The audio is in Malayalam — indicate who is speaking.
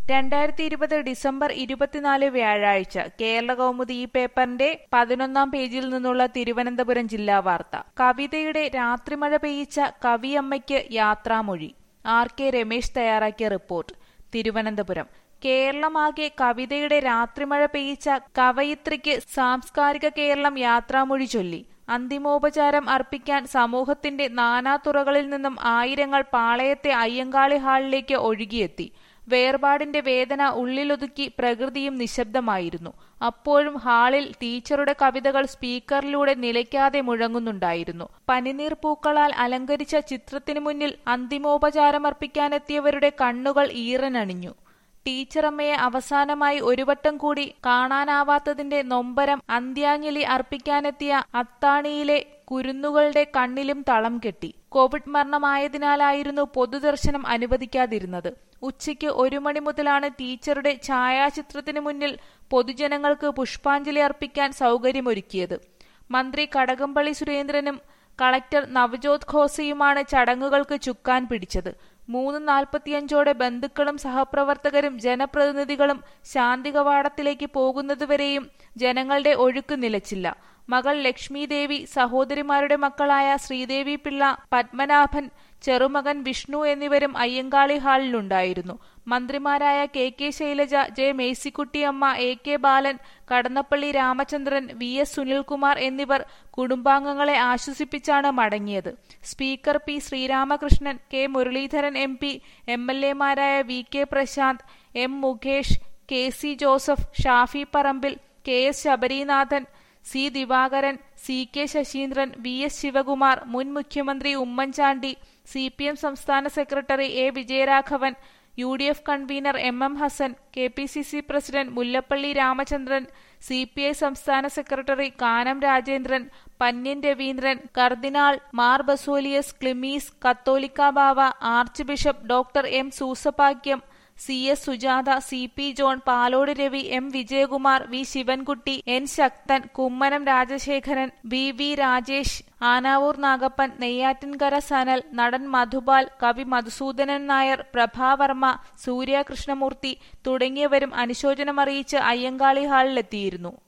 Speaker 1: രണ്ടായിരത്തി ഇരുപത് ഡിസംബർ ഇരുപത്തിനാല് വ്യാഴാഴ്ച കേരള കൗമുദി ഈ പേപ്പറിന്റെ പതിനൊന്നാം പേജിൽ നിന്നുള്ള തിരുവനന്തപുരം ജില്ലാ വാർത്ത കവിതയുടെ രാത്രിമഴ പെയ്യിച്ച കവിയമ്മയ്ക്ക് യാത്രാമൊഴി ആർ കെ രമേശ് തയ്യാറാക്കിയ റിപ്പോർട്ട് തിരുവനന്തപുരം കേരളമാകെ കവിതയുടെ രാത്രിമഴ പെയ്യിച്ച കവയിത്രിക്ക് സാംസ്കാരിക കേരളം യാത്രാമൊഴി ചൊല്ലി അന്തിമോപചാരം അർപ്പിക്കാൻ സമൂഹത്തിന്റെ നാനാതുറകളിൽ നിന്നും ആയിരങ്ങൾ പാളയത്തെ അയ്യങ്കാളി ഹാളിലേക്ക് ഒഴുകിയെത്തി വേർപാടിന്റെ വേദന ഉള്ളിലൊതുക്കി പ്രകൃതിയും നിശബ്ദമായിരുന്നു അപ്പോഴും ഹാളിൽ ടീച്ചറുടെ കവിതകൾ സ്പീക്കറിലൂടെ നിലയ്ക്കാതെ മുഴങ്ങുന്നുണ്ടായിരുന്നു പനിനീർ പൂക്കളാൽ അലങ്കരിച്ച ചിത്രത്തിനു മുന്നിൽ അന്തിമോപചാരമർപ്പിക്കാനെത്തിയവരുടെ കണ്ണുകൾ ഈറനണിഞ്ഞു ടീച്ചറമ്മയെ അവസാനമായി ഒരു വട്ടം കൂടി കാണാനാവാത്തതിന്റെ നൊമ്പരം അന്ത്യാഞ്ജലി അർപ്പിക്കാനെത്തിയ അത്താണിയിലെ കുരുന്നുകളുടെ കണ്ണിലും തളം കെട്ടി കോവിഡ് മരണമായതിനാലായിരുന്നു പൊതുദർശനം അനുവദിക്കാതിരുന്നത് ഉച്ചയ്ക്ക് ഒരു മണി മുതലാണ് ടീച്ചറുടെ ഛായാചിത്രത്തിന് മുന്നിൽ പൊതുജനങ്ങൾക്ക് പുഷ്പാഞ്ജലി അർപ്പിക്കാൻ സൗകര്യമൊരുക്കിയത് മന്ത്രി കടകംപള്ളി സുരേന്ദ്രനും കളക്ടർ നവജോത് ഖോസയുമാണ് ചടങ്ങുകൾക്ക് ചുക്കാൻ പിടിച്ചത് മൂന്ന് നാൽപ്പത്തിയഞ്ചോടെ ബന്ധുക്കളും സഹപ്രവർത്തകരും ജനപ്രതിനിധികളും ശാന്തി കവാടത്തിലേക്ക് പോകുന്നതുവരെയും ജനങ്ങളുടെ ഒഴുക്ക് നിലച്ചില്ല മകൾ ലക്ഷ്മി ദേവി സഹോദരിമാരുടെ മക്കളായ ശ്രീദേവി പിള്ള പത്മനാഭൻ ചെറുമകൻ വിഷ്ണു എന്നിവരും അയ്യങ്കാളി ഹാളിലുണ്ടായിരുന്നു മന്ത്രിമാരായ K K Shailaja J Mercykuttyamma A K Balan Kadannappally Ramachandran V S Sunilkumar എന്നിവർ കുടുംബാംഗങ്ങളെ ആശ്വസിപ്പിച്ചാണ് മടങ്ങിയത് speaker P Sreeramakrishnan K Muraleedharan M P M L എമാരായ V K Prasanth M Mukesh K C Joseph Shafi Parambil K S Sabarinathan C Divakaran C K Saseendran V S Sivakumar മുൻ മുഖ്യമന്ത്രി ഉമ്മൻചാണ്ടി സി പി എം സംസ്ഥാന സെക്രട്ടറി A Vijayaraghavan U D F convener M M Hassan K P C C president Mullappally Ramachandran C P I സംസ്ഥാന സെക്രട്ടറി കാനം രാജേന്ദ്രൻ പന്യൻ രവീന്ദ്രൻ കർദിനാൾ മാർ ബസോലിയസ് ക്ലിമീസ് കത്തോലിക്ക ബാവ archbishop doctor M Soosa Pakiam C S Sujatha C P John Palode Ravi M Vijayakumar V Sivankutty N Sakthan Kummanam Rajasekharan V V Rajesh Anavoor Nagappan Neyyattinkara Sanal നടൻ മധുപാൽ കവി മധുസൂദനൻ നായർ പ്രഭാവർമ്മ സൂര്യ കൃഷ്ണമൂർത്തി തുടങ്ങിയവരും അനുശോചനമറിയിച്ച് അയ്യങ്കാളി ഹാളിലെത്തിയിരുന്നു